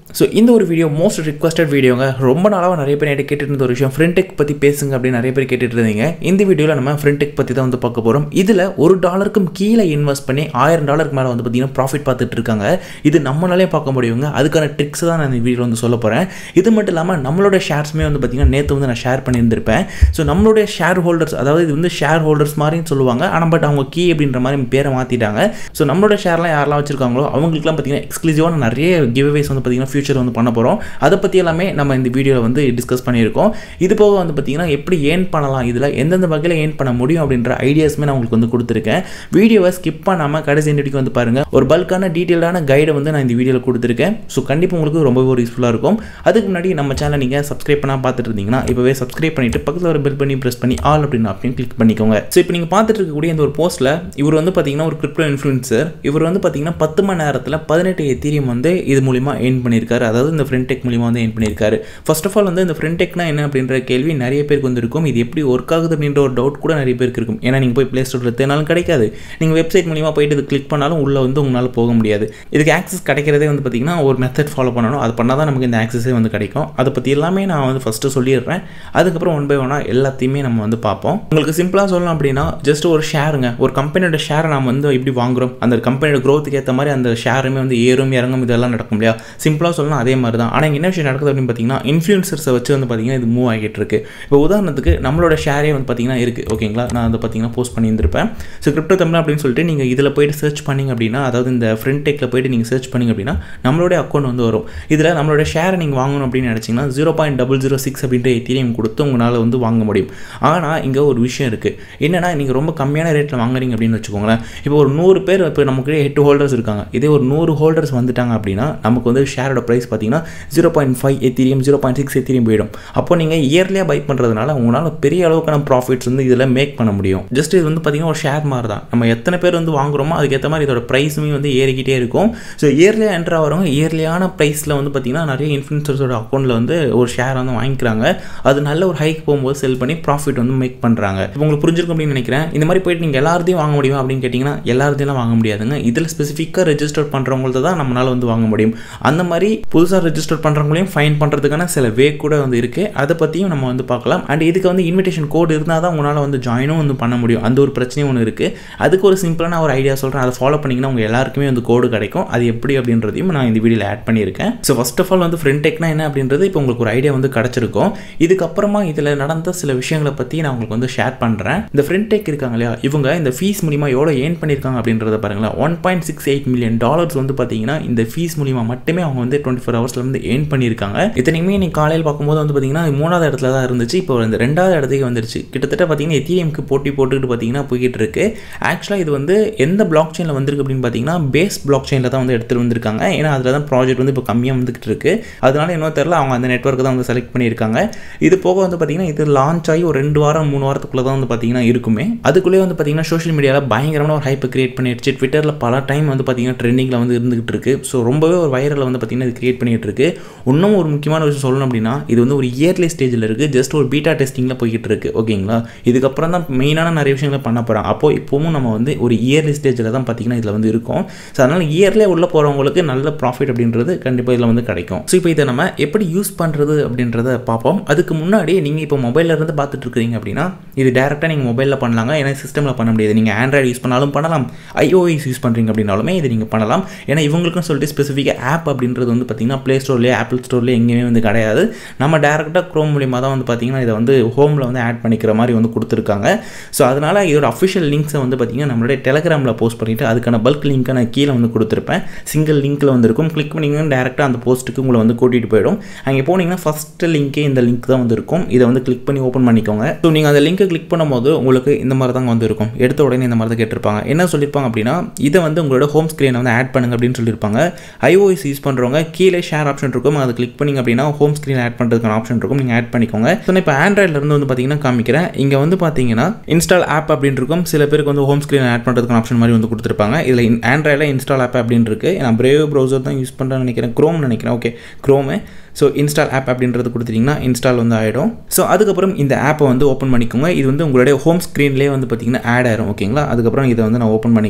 so இந்த ஒரு video most requested வீடியோங்க ரொம்ப நாளாக நிறைய பேர் என்கிட்ட கேட்டுட்டு இருந்த ஒரு விஷயம் ஃப்ரெண்டெக் பற்றி பேசுங்க அப்படின்னு நிறைய பேர் கேட்டுட்டு இருந்தீங்க இந்த வீடியோவில் நம்ம ஃப்ரெண்டெக் பற்றி தான் வந்து பார்க்க போகிறோம் இதில் ஒரு டாலருக்கும் கீழே இன்வெஸ்ட் பண்ணி ஆயிரம் டாலருக்கு மேலே வந்து பார்த்தீங்கன்னா ப்ராஃபிட் பார்த்துட்டு இருக்காங்க இது நம்மளாலே பார்க்க முடியுங்க அதுக்கான ட்ரிக்ஸ் தான் நான் இந்த வீடியோ வந்து சொல்ல போகிறேன் இது மட்டும் இல்லாமல் நம்மளோட ஷேர்ஸுமே வந்து பார்த்தீங்கன்னா நேற்று வந்து நான் ஷேர் பண்ணியிருந்திருப்பேன் ஸோ நம்மளுடைய ஷேர் ஹோல்டர்ஸ் அதாவது இது வந்து ஷேர் ஹோல்டர்ஸ் மாதிரின்னு சொல்லுவாங்க ஆனால் பட் அவங்க கீ அப்படின்ற மாதிரி பேரை மாற்றிட்டாங்க ஸோ நம்மளோட ஷேர்லாம் யாரெல்லாம் வச்சிருக்காங்களோ அவங்களுக்குலாம் பார்த்தீங்கன்னா எக்ஸ்க்ளூசிவான நிறைய கிவ்அவேஸ் வந்து பார்த்தீங்கன்னா ஃபியூச்சர் வந்து பண்ண போகிறோம் அதை பற்றி எல்லாமே நம்ம இந்த வீடியோவில் வந்து டிஸ்கஸ் பண்ணியிருக்கோம் இது போக வந்து பார்த்தீங்கன்னா எப்படி ஏர்ன் பண்ணலாம் இதில் எந்தெந்த வகையில் ஏர்ன் பண்ண முடியும் அப்படின்ற ஐடியாஸுமே நான் உங்களுக்கு வந்து கொடுத்துருக்கேன் வீடியோவை ஸ்கிப் பண்ணாமல் கடைசி வரைக்கும் வந்து பாருங்கள் ஒரு பல்கான டீட்டெயிலான கைடை வந்து நான் இந்த வீடியோவில் கொடுத்துருக்கேன் ஸோ கண்டிப்பாக உங்களுக்கு ரொம்பவே ஒரு யூஸ்ஃபுல்லாக இருக்கும் அதுக்கு முன்னாடி நம்ம சேனல் நீங்கள் சப்ஸ்கிரைப் பண்ணால் பார்த்துட்டு இருந்தீங்கன்னா இப்போவே சப்ஸ்கிரைப் பண்ணிட்டு பக்கத்தில் ஒரு பெல் பண்ணி ப்ரெஸ் பண்ணி ஆல் அப்படின்னு ஆப்ஷன் கிளிக் பண்ணிக்கோங்க ஸோ இப்போ நீங்கள் பார்த்துட்டு இருக்கக்கூடிய இந்த ஒரு போஸ்ட்டில் இவர் வந்து பார்த்தீங்கன்னா ஒரு கிரிப்டோ இன்ஃப்ளூன்சர் இவர் வந்து பார்த்தீங்கன்னா பத்து மணி நேரத்தில் பதினெட்டு எத்தீரியம் வந்து இது மூலிமா ஏர்ன் பண்ணியிருக்காரு அதாவது இந்த ஃப்ரெண்டெக் மூலிமா வந்து ஏர்ன் பண்ணியிருக்காரு ஃபர்ஸ்ட் ஆஃப் ஆல் வந்து இந்த ஃப்ரெண்டெக்னா என்ன அப்படின்ற கேள்வி நிறைய பேருக்கு வந்து இருக்கும் இது எப்படி ஒர்க் ஆகுது அப்படின்ற ஒரு டவுட் கூட நிறைய பேருக்கு இருக்கும் ஏன்னா நீங்கள் போய் ப்ளே ஸ்டோரில் தேனாலும் கிடைக்காது நீங்கள் வெப்சைட் மூலிமா போயிட்டு இது கிளிக் பண்ணாலும் உள்ளே வந்து உங்களால் போக முடியாது இதுக்கு ஆக்சஸ் கிடைக்கிறதே வந்து பார்த்தீங்கன்னா ஒரு மெத்தட் ஃபாலோ பண்ணணும் அது பண்ணால் தான் நமக்கு இந்த ஆக்சஸே வந்து கிடைக்கும் அதை பற்றி எல்லாமே நான் வந்து ஃபஸ்ட்டு சொல்லிடுறேன் அதுக்கப்புறம் ஒன் பை ஒன்னாக எல்லாத்தையுமே நம்ம வந்து பார்ப்போம் உங்களுக்கு சிம்பிளாக சொல்லலாம் அப்படின்னா ஜஸ்ட் ஒரு ஷேருங்க ஒரு கம்பெனியோட ஷேரை நம்ம வந்து எப்படி வாங்குறோம் அந்த கம்பெனியோட க்ரோத்துக்கு ஏற்ற மாதிரி அந்த ஷேருமே வந்து ஏறும் இறங்கும் இதெல்லாம் நடக்கும் இல்லையா சிம்பிளாக சொல்லலாம் அதே மாதிரி தான் ஆனால் என்ன விஷயம் நடக்குது அப்படின்னு பார்த்தீங்கன்னா இன்ஃப்ளூன்சர்ஸை வச்சு வந்து பார்த்தீங்கன்னா இது மூவ் ஆகிட்டு இருக்கு இப்போ உதாரணத்துக்கு நம்மளோட ஷேரே வந்து பார்த்தீங்கன்னா இருக்குது ஓகேங்களா நான் வந்து பார்த்தீங்கன்னா போஸ்ட் பண்ணியிருந்திருப்பேன் ஸோ கிரிப்டோ தமிழ் அப்படின்னு சொல்லிட்டு நீங்கள் இதில் போயிட்டு சர்ச் பண்ணிங்க அப்படின்னா அதாவது இந்த ஃப்ரண்ட் டெக்கில் போயிட்டு நீங்கள் சர்ச் பண்ணிங்க அப்படின்னா நம்மளோட அக்கௌண்ட் வந்து வரும் இதில் நம்மளோட ஷேரை நீங்கள் வாங்கணும் அப்படின்னு நினச்சிங்கன்னா zero point double zero six அப்படின்ற எத்தீரியம் கொடுத்து உங்களால் வந்து வாங்க முடியும் ஆனால் இங்கே ஒரு விஷயம் இருக்குது என்னென்னா நீங்கள் ரொம்ப கம்மியான ரேட்டில் வாங்குறீங்க அப்படின்னு வச்சுக்கோங்களேன் இப்போ ஒரு நூறு பேர் இப்போ நமக்கு எட்டு ஹோல்டர்ஸ் இருக்காங்க இதே ஒரு நூறு ஹோல்டர்ஸ் வந்துட்டாங்க அப்படின்னா நமக்கு வந்து ஷேரோட ப்ரைஸ் பார்த்தீங்கன்னா zero point five ethereum zero point six ethereum போயிடும் அப்போ நீங்கள் இயர்லியாக பை பண்ணுறதுனால உங்களால் பெரிய அளவுக்கான ப்ராஃபிட்ஸ் வந்து இதில் மேக் பண்ண முடியும் ஜஸ்ட் இது வந்து பார்த்தீங்கன்னா ஒரு ஷேர் மாதிரி தான் நம்ம எத்தனை பேர் வந்து வாங்குறோமோ அதுக்கேற்ற மாதிரி இதோட ப்ரைஸுமே வந்து ஏறிக்கிட்டே இருக்கும் ஸோ இயர்லியாக என்ட்ரு ஆகிறவங்க இயர்லியான ப்ரைஸில் வந்து பார்த்தீங்கன்னா நிறைய இன்ஃப்ளூன்சர்ஸோட அக்கௌண்ட்டில் வந்து ஒரு ஷேர் வந்து வாங்கிக்கிறாங்க அது நல்ல ஒரு ஹைக் போகும்போது செல் பண்ணி ப்ராஃபிட் வந்து மேக் பண்ணுறாங்க இப்போ உங்களுக்கு புரிஞ்சிருக்கும் அப்படின்னு நினைக்கிறேன் இந்த மாதிரி போயிட்டு நீங்கள் எல்லாத்தையும் வாங்க முடியும் அப்படின்னு கேட்டிங்கன்னா எல்லாத்தையும் வாங்க முடியாதுங்க இதில் ஸ்பெசிஃபிக்காக ரெஜிஸ்டர் பண்ணுறவங்கள்ட்ட தான் நம்மளால் வந்து வாங்க முடியும் அந்த மாதிரி புதுசாக ரெஜிஸ்டர் பண்ணுறவங்களையும் ஃபைன் பண்ணுறதுக்கான சில வே கூட வந்து இருக்குது அதை பற்றியும் நம்ம வந்து பார்க்கலாம் அண்ட் இதுக்கு வந்து இன்விடேஷன் கோட் இருந்தால் தான் உங்களால் வந்து ஜாயினும் வந்து பண்ண முடியும் அந்த ஒரு பிரச்சனையும் ஒன்று இருக்குது அதுக்கு ஒரு சிம்பிளான ஒரு ஐடியா சொல்கிறேன் அதை ஃபாலோ பண்ணிங்கன்னா உங்கள் எல்லாருக்குமே வந்து கோடு கிடைக்கும் அது எப்படி அப்படின்றதையும் நான் இந்த வீடியோவில் ஆட் பண்ணியிருக்கேன் ஸோ ஃபஸ்ட் ஆஃப் ஆல் வந்து ஃப்ரெண்ட் டெக்னா என்ன அப்படின்றது இப்போ உங்களுக்கு ஒரு ஐடியா வந்து கிடச்சிருக்கும் இதுக்கப்புறமா இதில் நடந்த சில விஷயங்களை பற்றி நான் உங்களுக்கு வந்து ஷேர் பண்ணுறேன் இந்த ஃப்ரெண்ட் டெக் இருக்காங்க இல்லையா இவங்க இந்த ஃபீஸ் மூலிமா எவ்வளோ ஏர்ன் பண்ணியிருக்காங்க அப்படின்றத பாருங்களேன் one point six eight million dollars வந்து பார்த்தீங்கன்னா இந்த ஃபீஸ் மூலிமா மட்டுமே அவங்க வந்து டுவெண்ட்டி ஃபோர் ஹவர்ஸில் வந்து ஏர்ன் பண்ணியிருக்காங்க இத்தனையுமே நீ காலையில் பார்க்கும்போது வந்து பார்த்தீங்கன்னா மூணாவது இடத்துல தான் இருந்துச்சு இப்போ இந்த ரெண்டாவது இடத்துக்கு வந்துருச்சு கிட்டத்தட்ட பார்த்தீங்கன்னா எத்திஎம்க்கு போட்டி போட்டுக்கிட்டு பார்த்தீங்கன்னா போய்கிட்டு இருக்கு ஆக்சுவலாக இது வந்து எந்த பிளாக் செயினில் வந்திருக்கு அப்படின்னு பார்த்தீங்கன்னா பேஸ் பிளாக் செயினில் தான் வந்து எடுத்துகிட்டு வந்திருக்காங்க ஏன்னா அதில் தான் ப்ராஜெக்ட் வந்து இப்போ கம்மியாக வந்துகிட்டு இருக்கு அதனால இன்னும் தெரில அவங்க அந்த நெட்ஒர்க் தான் வந்து செலக்ட் பண்ணியிருக்காங்க இது போக வந்து பார்த்தீங்கன்னா இது லான்ச் ஆகி ஒரு ரெண்டு வாரம் மூணு வாரத்துக்குள்ளே தான் வந்து பார்த்தீங்கன்னா இருக்குமே அதுக்குள்ளேயே வந்து பார்த்தீங்கன்னா சோஷியல் மீடியாவில் பயங்கரமான ஒரு ஹைப்பை கிரியேட் பண்ணிடுச்சு ட்விட்டரில் பல டைம் வந்து பார்த்தீங்கன்னா ட்ரெண்டிங்கில் வந்து இருந்துகிட்டு இருக்கு ஸோ ரொம்பவே ஒரு வைரலில் வந்து பார்த்தீங்கன்னா இது கிரியேட் பண்ணிட்டு இருக்கு இன்னும் ஒரு முக்கியமான விஷயம் சொல்லணும் அப்படின்னா இது வந்து ஒரு இயர்லி ஸ்டேஜில் இருக்குது ஜஸ்ட் ஒரு பீட்டா டெஸ்டிங்கில் போய்கிட்டு இருக்கு ஓகேங்களா இதுக்கப்புறம் தான் மெயினான நிறைய விஷயங்களை பண்ண போகிறோம் அப்போ இப்போவும் நம்ம வந்து ஒரு இயர்லி ஸ்டேஜில் தான் பார்த்தீங்கன்னா இதில் வந்து இருக்கும் ஸோ அதனால் இயர்லேயே உள்ள போகிறவங்களுக்கு நல்ல ப்ராஃபிட் அப்படின்றது கண்டிப்பாக இதில் வந்து கிடைக்கும் ஸோ இப்போ இதை நம்ம எப்படி யூஸ் பண்ணுறது அப்படின்றத பார்ப்போம் அதுக்கு முன்னாடி நீங்கள் இப்போ மொபைலில் இருந்து பார்த்துட்டு இருக்கிறீங்க அப்படின்னா இது டேரெக்டாக நீங்கள் மொபைலில் பண்ணலாங்க ஏன்னா சிஸ்டமில் பண்ண முடியாது நீங்கள் ஆண்ட்ராய்டு யூஸ் பண்ணாலும் பண்ணலாம் ஐஓஎஸ் யூஸ் பண்ணுறீங்க அப்படின்னாலுமே இது நீங்கள் பண்ணலாம் ஏன்னா இவங்களுக்குன்னு சொல்லிட்டு ஸ்பெசிஃபிக்காக ஆப் அப்படின்றது வந்து பார்த்தீங்கன்னா ப்ளே ஸ்டோர்லேயே ஆப்பிள் ஸ்டோர்லேயே எங்கேயுமே வந்து கிடையாது நம்ம டேரெக்டாக க்ரோம் மூலியமாக தான் வந்து பார்த்தீங்கன்னா இதை வந்து ஹோமில் வந்து ஆட் பண்ணிக்கிற மாதிரி வந்து கொடுத்துருக்காங்க ஸோ அதனால் இதோட அஃபிஷியல் லிங்க்ஸை வந்து பார்த்தீங்கன்னா நம்மளுடைய டெலகிராமில் போஸ்ட் பண்ணிவிட்டு அதுக்கான பல்க் லிங்க்கை நான் கீழே வந்து கொடுத்துருப்பேன் சிங்கிள் லிங்க்கில் வந்து இருக்கும் கிளிக் பண்ணிங்கன்னா டேரெக்டாக அந்த போஸ்ட்டுக்கு உங்களை வந்து கூட்டிகிட்டு போயிடும் அங்கே போனீங்கன்னா ஃபஸ்ட்டு லிங்க்கே இந்த லிங்க் தான் வந்து இருக்கும் இதை வந்து கிளிக் பண்ணி ஓப்பன் பண்ணிக்கோங்க ஸோ நீங்கள் அந்த லிங்க்கை கிளிக் பண்ணும்போது உங்களுக்கு இந்த மாதிரி தாங்க வந்து இருக்கும் எடுத்த உடனே இந்த மாதிரி தான் கேட்டிருப்பாங்க என்ன சொல்லியிருப்பாங்க அப்படின்னா இதை வந்து உங்களோட ஹோம் ஸ்க்ரீனை வந்து ஆட் பண்ணுங்க அப்படின்னு சொல்லியிருப்பாங்க ஐஓஎஸ் யூஸ் பண்ணுறவங்க கீழே ஷேர் ஆப்ஷன் இருக்கும் அதை கிளிக் பண்ணிங்க அப்படின்னா ஹோம் ஸ்க்ரீன் ஆட் பண்ணுறதுக்கான ஆப்ஷன் இருக்கும் நீங்கள் ஆட் பண்ணிக்கோங்க ஸோ நான் இப்போ ஆண்ட்ராய்ட்லேருந்து வந்து பார்த்தீங்கன்னா காமிக்கிறேன் இங்கே வந்து பார்த்தீங்கன்னா இன்ஸ்டால் ஆப் அப்படின்னு இருக்கும் சில பேருக்கு வந்து ஹோம் ஸ்க்ரீன் ஆட் பண்ணுறதுக்கான ஆப்ஷன் மாதிரி வந்து கொடுத்துருப்பாங்க இதில் ஆண்ட்ராய்டில் இன்ஸ்டால் ஆப் அப்படின்னு இருக்கு நான் பிரேவ் ப்ரௌசர் தான் யூஸ் பண்ணுறேன்னு நினைக்கிறேன் க்ரோம் நினைக்கிறேன் okay Chrome so install app அப்படின்றது கொடுத்துட்டிங்கன்னா இன்ஸ்டால் வந்து ஆகிடும் ஸோ அதுக்கப்புறம் இந்த ஆப்பை வந்து ஓப்பன் பண்ணிக்கோங்க இது வந்து உங்களுடைய ஹோம் ஸ்க்ரீன்லேயே வந்து பார்த்தீங்கன்னா ஆட் ஆயிரும் ஓகேங்களா அதுக்கப்புறம் இதை வந்து நான் ஓப்பன் பண்ணிக்கிறேன்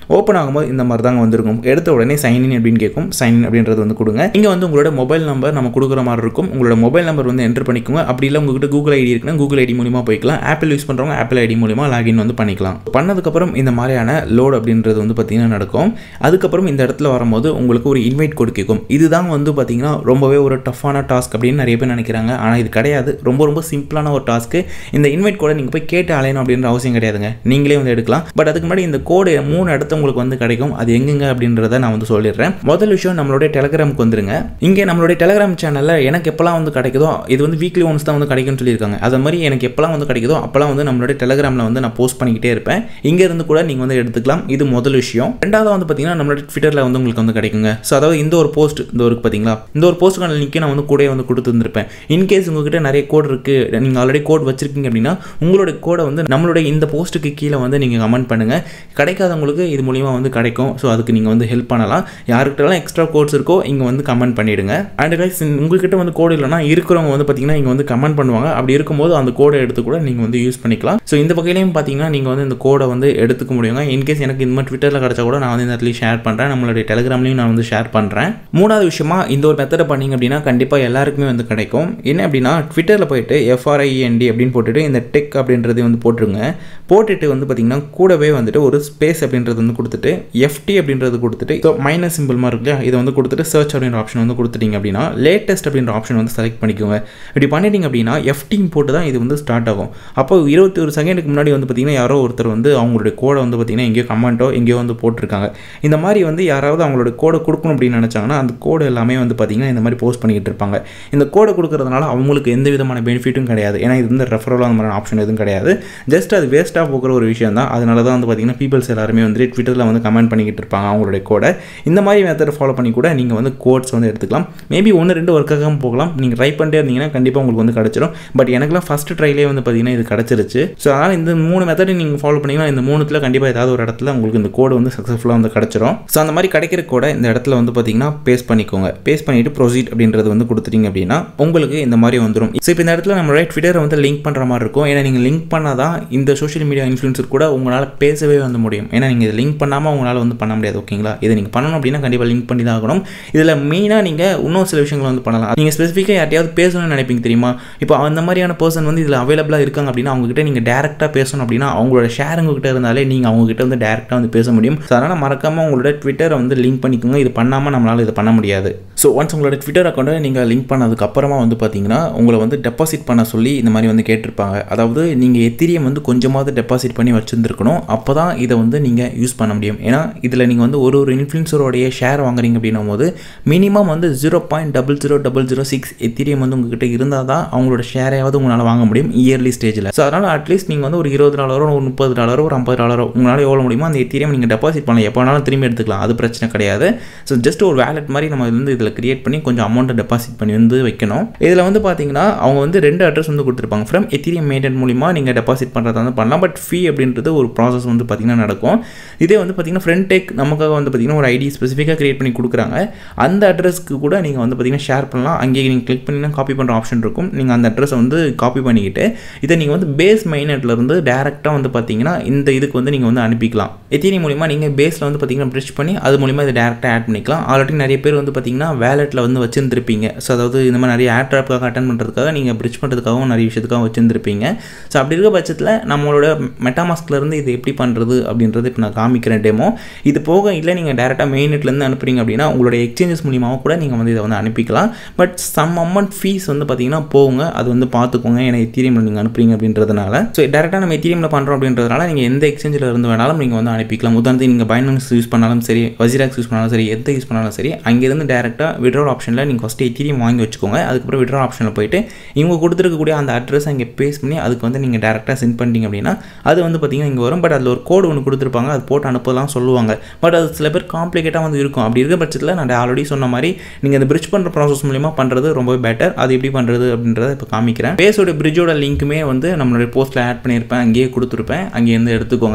ஓப்பன் ஆகும்போது இந்த மாதிரி தாங்க வந்திருக்கும் எடுத்த உடனே சைன் இன் அப்படின்னு கேட்கும் சைன் இன் அப்படின்றது வந்து கொடுங்க இங்கே வந்து உங்களோட மொபைல் நம்பர் நம்ம கொடுக்குற மாதிரி இருக்கும் உங்களோட மொபைல் நம்பர் வந்து என்டர் பண்ணிக்கோங்க அப்படி இல்லை உங்ககிட்ட கூகுள் ஐடி இருக்குன்னா கூகுள் ஐடி மூலிமா போய்க்கலாம் ஆப்பிள் யூஸ் பண்ணுறவங்க ஆப்பிள் ஐடி மூலிமா லாகின் வந்து பண்ணிக்கலாம் பண்ணதுக்கப்புறம் இந்த மாதிரியான லோட் அப்படின்றது வந்து பார்த்தீங்கன்னா நடக்கும் அதுக்கப்புறம் இந்த இடத்துல வரும்போது உங்களுக்கு ஒரு இன்வைட் கோட் கேட்கும் இதுதான் வந்து பார்த்தீங்கன்னா ரொம்பவே ஒரு டஃப்பான டாஸ்க் அப்படின்னு நிறைய பேர் நினைக்கிறாங்க ஆனால் இது கிடையாது ரொம்ப ரொம்ப சிம்பிளான ஒரு டாஸ்க்கு இந்த இன்வைட் கோடை நீங்கள் போய் கேட்டு அலையணும் அப்படின்ற அவசியம் கிடையாதுங்க நீங்களே வந்து எடுக்கலாம் பட் அதுக்கு முன்னாடி இந்த கோடு மூணு இடத்து உங்களுக்கு வந்து கிடைக்கும் அது எங்கெங்க அப்படின்றத நான் வந்து சொல்லிடுறேன் முதல் விஷயம் நம்மளுடைய டெலகிராமுக்கு வந்துருங்க இங்கே நம்மளுடைய டெலகிராம் சேனலில் எனக்கு எப்போல்லாம் வந்து கிடைக்குதோ இது வந்து வீக்லி ஒன்ஸ் தான் வந்து கிடைக்கும்னு சொல்லியிருக்காங்க அது மாதிரி எனக்கு எப்போல்லாம் வந்து கிடைக்குதோ அப்போல்லாம் வந்து நம்மளுடைய டெலகிராமில் வந்து நான் போஸ்ட் பண்ணிக்கிட்டே இருப்பேன் இங்கே இருந்து கூட நீங்கள் வந்து எடுத்துக்கலாம் இது முதல் விஷயம் ரெண்டாவது வந்து பார்த்தீங்கன்னா நம்மளோட ட்விட்டரில் வந்து உங்களுக்கு வந்து கிடைக்குங்க ஸோ அதாவது இந்த ஒரு போஸ்ட் இந்த ஒரு பார்த்தீங்களா இந்த ஒரு போஸ்ட்டுக்கான லிங்க்கை நான் வந்து கூட வந்து கொடுத்துருந்துருப்பேன் இன்கேஸ் உங்ககிட்ட நிறைய கோட் இருக்குது நீங்கள் ஆல்ரெடி கோட் வச்சிருக்கீங்க அப்படின்னா உங்களோட கோடை வந்து நம்மளுடைய இந்த போஸ்ட்டுக்கு கீழே வந்து நீங்கள் கமெண்ட் பண்ணுங்கள் கிடைக்காதவங்களுக்கு இது மூலிமா வந்து கிடைக்கும் ஸோ அதுக்கு நீங்கள் வந்து ஹெல்ப் பண்ணலாம் யாருக்கிட்டலாம் எக்ஸ்ட்ரா கோட்ஸ் இருக்கோ இங்கே வந்து கமெண்ட் பண்ணிவிடுங்க அண்ட் கைஸ் உங்ககிட்ட வந்து கோடு இல்லைனா இருக்கிறவங்க வந்து பார்த்தீங்கன்னா இங்கே வந்து கமெண்ட் பண்ணுவாங்க அப்படி இருக்கும்போது அந்த கோடை எடுத்து கூட நீங்கள் வந்து யூஸ் பண்ணிக்கலாம் ஸோ இந்த வகையிலையும் பார்த்தீங்கன்னா நீங்கள் வந்து இந்த கோடை வந்து எடுத்துக்க முடியுங்க இன்கேஸ் எனக்கு இந்த மாதிரி ட்விட்டரில் கிடச்சா கூட நான் வந்து இந்த இடத்துல ஷேர் பண்ணுறேன் நம்மளுடைய டெலிகிராம்லையும் நான் வந்து ஷேர் பண்ணுறேன் மூணாவது விஷயமா இந்த ஒரு மெத்தடை பண்ணீங்க அப்படின்னா கண்டிப்பாக எல்லாருக்குமே வந்து கிடைக்கும் என்ன அப்படின்னா ட்விட்டரில் போயிட்டு எஃப்ஆர்ஐஎன்டி அப்படின்னு போட்டுட்டு இந்த டெக் அப்படின்றது வந்து போட்டுருங்க போட்டுட்டு வந்து பார்த்தீங்கன்னா கூடவே வந்துட்டு ஒரு ஸ்பேஸ் அப்படின்றது வந்து கொடுத்துட்டு எஃப்டி அப்படின்றது கொடுத்துட்டு ஸோ மைனஸ் சிம்பிள் மாதிரி இருக்கு இல்லையா இதை வந்து கொடுத்துட்டு சர்ச் அப்படின்ற ஆப்ஷன் வந்து கொடுத்துட்டீங்க அப்படின்னா லேட்டஸ்ட் அப்படின்ற ஆப்ஷன் வந்து செலக்ட் பண்ணிக்கோங்க இப்படி பண்ணிட்டீங்க அப்படின்னா எஃப்டிங் போட்டு தான் இது வந்து ஸ்டார்ட் ஆகும் அப்போ இருபத்தி ஒரு செகண்டுக்கு முன்னாடி வந்து பார்த்தீங்கன்னா யாரோ ஒருத்தர் வந்து அவங்களுடைய கோடை வந்து பார்த்தீங்கன்னா எங்கேயோ கமெண்ட்டோ எங்கேயோ வந்து போட்டிருக்காங்க இந்த மாதிரி வந்து யாராவது அவங்களோட கோடை கொடுக்கணும் அப்படின்னு நினச்சாங்கன்னா அந்த கோடு எல்லாமே வந்து பார்த்தீங்கன்னா இந்த மாதிரி போஸ்ட் பண்ணிக்கிட்டு இருப்பாங்க இந்த கோடை கொடுக்கறதுனால அவங்களுக்கு எந்த விதமான பெனிஃபிட்டும் கிடையாது ஏன்னா இது வந்து ரெஃபரலாக அந்த மாதிரி ஆப்ஷன் எதுவும் கிடையாது ஜஸ்ட் அது வேஸ்ட்டாக போகிற ஒரு விஷயம் தான் அதனால தான் வந்து பார்த்தீங்கன்னா பீப்பிள்ஸ் எல்லாருமே வந்து ட்விட்டரில் வந்து கமெண்ட் பண்ணிக்கிட்டு இருப்பாங்க அவங்களுடைய கோடை இந்த மாதிரி மெத்தட் ஃபாலோ பண்ணி கூட நீங்கள் வந்து கோட்ஸ் வந்து எடுத்துக்கலாம் மேபி ஒன்று ரெண்டு ஒர்க் ஆகாமல் போகலாம் நீங்கள் ட்ரை பண்ணிட்டே இருந்தீங்கன்னா கண்டிப்பாக உங்களுக்கு வந்து கிடச்சிரும் பட் எனக்குலாம் ஃபஸ்ட் ட்ரைலே வந்து பார்த்தீங்கன்னா இது கிடச்சிருச்சு ஸோ அதனால் இந்த மூணு மெத்தடை நீங்கள் ஃபாலோ பண்ணிங்கன்னா இந்த மூணுத்தில் கண்டிப்பாக ஏதாவது ஒரு இடத்துல உங்களுக்கு இந்த கோடு வந்து சக்ஸஸ்ஃபுல்லாக வந்து கிடச்சிரும் ஸோ அந்த மாதிரி கிடைக்கிற கோடை இந்த இடத்துல வந்து பார்த்தீங்கன்னா பேஸ் பண்ணிக்கோங்க பேஸ் பண்ணிவிட்டு ப்ரொசீட் அப்படின்றது வந்து கொடுத்துட்டீங்க அப்படின்னா உங்களுக்கு இந்த மாதிரி வந்துடும் ஸோ இப்போ இந்த இடத்துல நம்மளுடைய ட்விட்டரை வந்து லிங்க் பண்ணுற மாதிரி இருக்கும் ஏன்னா நீங்கள் லிங்க் பண்ணால் தான் இந்த சோஷியல் மீடியா இன்ஃப்ளூன்சர் கூட உங்களால் பேசவே வந்து முடியும் ஏன்னா நீங்கள் இதை லிங்க் பண்ணாமல் உங்களால் வந்து பண்ண முடியாது ஓகேங்களா இதை நீங்கள் பண்ணணும் அப்படின்னா கண்டிப்பாக லிங்க் பண்ணி தான் ஆகணும் இதில் மெயினாக நீங்கள் இன்னும் சில விஷயங்கள் வந்து பண்ணலாம் நீங்கள் ஸ்பெசிஃபிக்காக யார்ட்டையாவது பேசணும்னு நினைப்பீங்க தெரியுமா இப்போ அந்த மாதிரியான பர்சன் வந்து இதில் அவைலபிளாக இருக்காங்க அப்படின்னா அவங்ககிட்ட நீங்கள் டேரெக்டாக பேசணும் அப்படின்னா அவங்களோட ஷேர் உங்ககிட்ட இருந்தாலே நீங்கள் அவங்ககிட்ட வந்து டேரெக்டாக வந்து பேச முடியும் ஸோ அதனால் மறக்காமல் உங்களோட ட்விட்டரை வந்து லிங்க் பண்ணிக்கோங்க இது பண்ணாமல் நம்மளால் இது பண்ண முடியாது ஸோ ஒன்ஸ் உங்களோட ட்விட்டர் அக்கௌண்ட்டை நீங்கள் லிங்க் பண்ணதுக்கு அப்புறமா வந்து பார்த்தீங்கன்னா உங்களை வந்து டெபாசிட் பண்ண சொல்லி இந்த மாதிரி வந்து கேட்டிருப்பாங்க அதாவது நீங்கள் எத்திரியம் வந்து கொஞ்சமாவது டெபாசிட் பண்ணி வச்சுருந்துருக்கணும் அப்போ தான் இதை வந்து நீங்கள் யூஸ் பண்ண முடியும் ஏன்னா இதில் நீங்கள் வந்து ஒரு ஒரு இன்ஃப்ளூன்சரோடைய ஷேர் வாங்குறீங்க அப்படின்னும் போது மினிமம் வந்து zero point double zero double zero six ethereum வந்து உங்ககிட்ட இருந்தால் தான் அவங்களோட ஷேரையாவது உங்களால் வாங்க முடியும் இயர்லி ஸ்டேஜில் ஸோ அதனால் அட்லீஸ்ட் நீங்கள் வந்து ஒரு இருபது டாலரோ ஒரு முப்பது டாலரோ ஒரு ஐம்பது டாலரோ உங்களால் எவ்வளோ முடியுமோ அந்த எத்திரியம் நீங்கள் டெபாசிட் பண்ணலாம் எப்போ வேணாலும் திரும்பி எடுத்துக்கலாம் அது பிரச்சனை கிடையாது ஸோ ஜஸ்ட் ஒரு வேலட் மாதிரி நம்ம வந்து இதில் கிரியேட் பண்ணி கொஞ்சம் அமௌண்ட்டை டெபாசிட் பண்ணி வந்து வைக்கணும் இதில் வந்து பார்த்தீங்கன்னா அவங்க வந்து ரெண்டு அட்ரஸ் வந்து கொடுத்துருப்பாங்க ஃப்ரம் எத்திரியம் மெயின்டைன் மூலிமா நீங்கள் டெபாசிட் பண்ணுறதா வந்து பண்ணலாம் பட் ஃபீ அப்படின்றது ஒரு ப்ராசஸ் வந்து பார்த்திங்கன்னா நடக்கும் இதே வந்து பார்த்திங்கன்னா ஃப்ரண்ட் டெக் நமக்காக வந்து பார்த்திங்கன்னா ஒரு ஐடி ஸ்பெசிஃபிக்காக கிரியேட் பண்ணி கொடுக்குறாங்க அந்த அட்ரஸ்க்கு கூட நீங்கள் வந்து பார்த்திங்கன்னா ஷேர் பண்ணலாம் அங்கேயே நீங்கள் கிளிக் பண்ணினா காப்பி பண்ணுற ஆப்ஷன் இருக்கும் நீங்கள் அந்த அட்ரஸை வந்து காப்பி பண்ணிக்கிட்டு இதை நீங்கள் வந்து பேஸ் மெயினட்லேருந்து டேரெக்டாக வந்து பார்த்தீங்கன்னா இந்த இதுக்கு வந்து நீங்கள் வந்து அனுப்பிக்கலாம் எத்தினி மூலிமா நீங்கள் பேஸில் வந்து பார்த்தீங்கன்னா ப்ரிச் பண்ணி அது மூலிமா இதை டேரெக்டாக ஆட் பண்ணிக்கலாம் ஆல்ரெடி நிறைய பேர் வந்து பார்த்தீங்கன்னா வேலெட்டில் வந்து வச்சுருந்துருப்பீங்க ஸோ அதாவது இந்த மாதிரி நிறைய ஆட் ட்ராப்காக அட்டன் பண்ணுறதுக்காக நீங்கள் ப்ரிச் பண்ணுறதுக்காகவும் நிறைய விஷயத்துக்காக வச்சுருந்துருப்பீங்க ஸோ அப்படி இருக்க பட்சத்தில் நம்மளோட மெட்டாமாஸ்க்லேருந்து இது எப்படி பண்ணுறது அப்படின்றது இப்போ நான் காமிக்கிறேன் டேமோ இது போக இல்லை நீங்கள் டேரெக்டாக மெயினெட்லேருந்து அனுப்புறீங்க அப்படின்னா உங்களோட எக்ஸ்சேஞ்சஸ் மூலியமாக கூட நீங்கள் வந்து இதை வந்து அனுப்பிக்கலாம் பட் சம் அமௌண்ட் ஃபீஸ் வந்து பார்த்தீங்கன்னா போங்க அது வந்து பார்த்துக்கோங்க ஏன்னா எத்தீரியமில் நீங்கள் அனுப்புறீங்க அப்படின்றதுனால ஸோ டேரெக்டாக நம்ம எத்தீரியமில் பண்ணுறோம் அப்படின்றதுனால நீங்கள் எந்த எக்ஸ்சேஞ்சில் இருந்து வேணாலும் நீங்கள் வந்து அனுப்பிக்கலாம் உதாரணத்துக்கு நீங்கள் பைனான்ஸ் யூஸ் பண்ணாலும் சரி வஜிராக்ஸ் யூஸ் பண்ணாலும் சரி எந்த யூஸ் பண்ணாலும் சரி அங்கேருந்து டேரெக்டாக விட்ரோல் ஆப்ஷனில் நீங்கள் ஃபஸ்ட்டு எத்தீரியம் வாங்கி வச்சுக்கோங்க அதுக்கப்புறம் விட்ரோல் ஆப்ஷனில் போயிட்டு இவங்க கொடுத்துருக்கக்கூடிய அந்த அட்ரஸ் அங்கே பேஸ் பண்ணி அதுக்கு வந்து நீங்கள் டேரெக்டாக சென்ட் பண்ணிட்டீங்க அப்படின்னா அது வந்து பார்த்தீங்கன்னா இங்கே வரும் பட் அதில் ஒரு கோடு ஒன்று கொடுத்துருப்பாங்க அது போட்டு அனுப்பலாம் சொல்லுவாங்க பட் அது சில பேர் காம்ப்ளிகேட்டாக வந்து இருக்கும் அப்படி இருக்க பட்சத்தில் நான் ஆல்ரெடி சொன்ன மாதிரி நீங்கள் இந்த பிரிட்ஜ் பண்ணுற ப்ராசஸ் மூலிமா பண்ணுறது ரொம்பவே பெட்டர் அது எப்படி பண்ணுறது அப்படின்றத இப்போ காமிக்கிறேன் பேஸோட பிரிட்ஜோட லிங்க்குமே வந்து நம்மளுடைய போஸ்ட்டில் ஆட் பண்ணியிருப்பேன் அங்கேயே கொடுத்துருப்பேன் அங்கேருந்து எடுத்துக்கோங்க